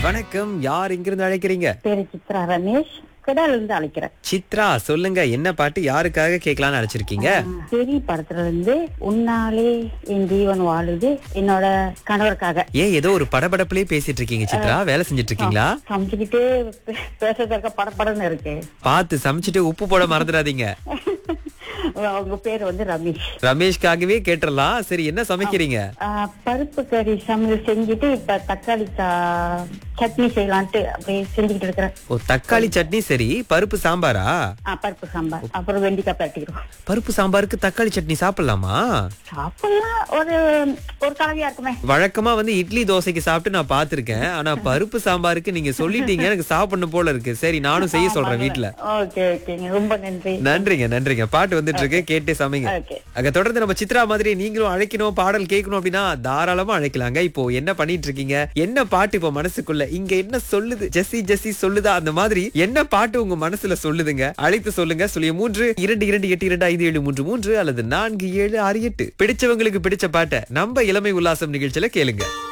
வணக்கம் யார் இங்கிருந்து அழைக்கிறீங்க பேரு சித்ரா ரமேஷ் கிடால இருந்து அழைக்கிறேன் சித்ரா சொல்லுங்க என்ன பாட்டு யாருக்காக கேட்கலாம்னு அழைச்சிருக்கீங்க பெரிய படத்துல இருந்து உன்னாலே என் ஜீவன் வாழுது என்னோட கணவருக்காக ஏன் ஏதோ ஒரு படபடப்புலயே பேசிட்டு இருக்கீங்க சித்ரா வேலை செஞ்சுட்டு இருக்கீங்களா சமைச்சுக்கிட்டே பே- பேசுறதுக்கு படப்படன்னு இருக்கு பார்த்து சமைச்சிட்டு உப்பு போட மறந்துடாதீங்க உங்க பேர் வந்து ரமேஷ் ரமேஷ்காகவே கேட்டுறலாம் சரி என்ன சமைக்கிறீங்க ஆ, பருப்பு கறி சமையல் செஞ்சுட்டு இப்ப தக்காளி சா- சட்னி செய்யலான்ட்டு அப்படியே செஞ்சுக்கிட்டு இருக்கிறேன் ஓ தக்காளி சட்னி சரி பருப்பு சாம்பாரா ஆ, பருப்பு சாம்பார் அப்புறம் வெண்டிக்காய் பரட்டிக்கிறோம் பருப்பு சாம்பாருக்கு தக்காளி சட்னி சாப்பிடலாமா சாப்பிடலாம் ஒரு ஒரு கலவையா இருக்குமே வழக்கமா வந்து இட்லி தோசைக்கு சாப்பிட்டு நான் பார்த்திருக்கேன் ஆனா பருப்பு சாம்பாருக்கு நீங்க சொல்லிட்டீங்க எனக்கு சாப்பிடணும் போல இருக்கு சரி நானும் செய்ய சொல்றேன் வீட்ல ஓகே ஓகேங்க ரொம்ப நன்றி நன்றிங்க நன்றிங்க பாட்டு வந்துட்டு இருக்கு கேட்டு சமைங்க ஓகே அங்க தொடர்ந்து நம்ம சித்ரா மாதிரி நீங்களும் அழைக்கணும் பாடல் கேட்கணும் அப்படின்னா தாராளமா அழைக்கலாங்க இப்போ என்ன பண்ணிட்டு இருக்கீங்க என்ன பாட்டு இப்போ மனசுக்குள்ள இங்க என்ன சொல்லுது ஜெஸ்ஸி ஜெஸ்ஸி சொல்லுதா அந்த மாதிரி என்ன பாட்டு உங்க மனசுல சொல்லுதுங்க அழைத்து சொல்லுங்க சொல்லிய மூன்று இரண்டு இரண்டு எட்டு இரண்டு ஐந்து ஏழு மூன்று மூன்று அல்லது நான்கு ஏழு ஆறு எட்டு பிடிச்சவங்களுக்கு பிடிச்ச பாட்டை நம்ம இளமை உல்லாசம் நிகழ்ச்சியில கேளுங்க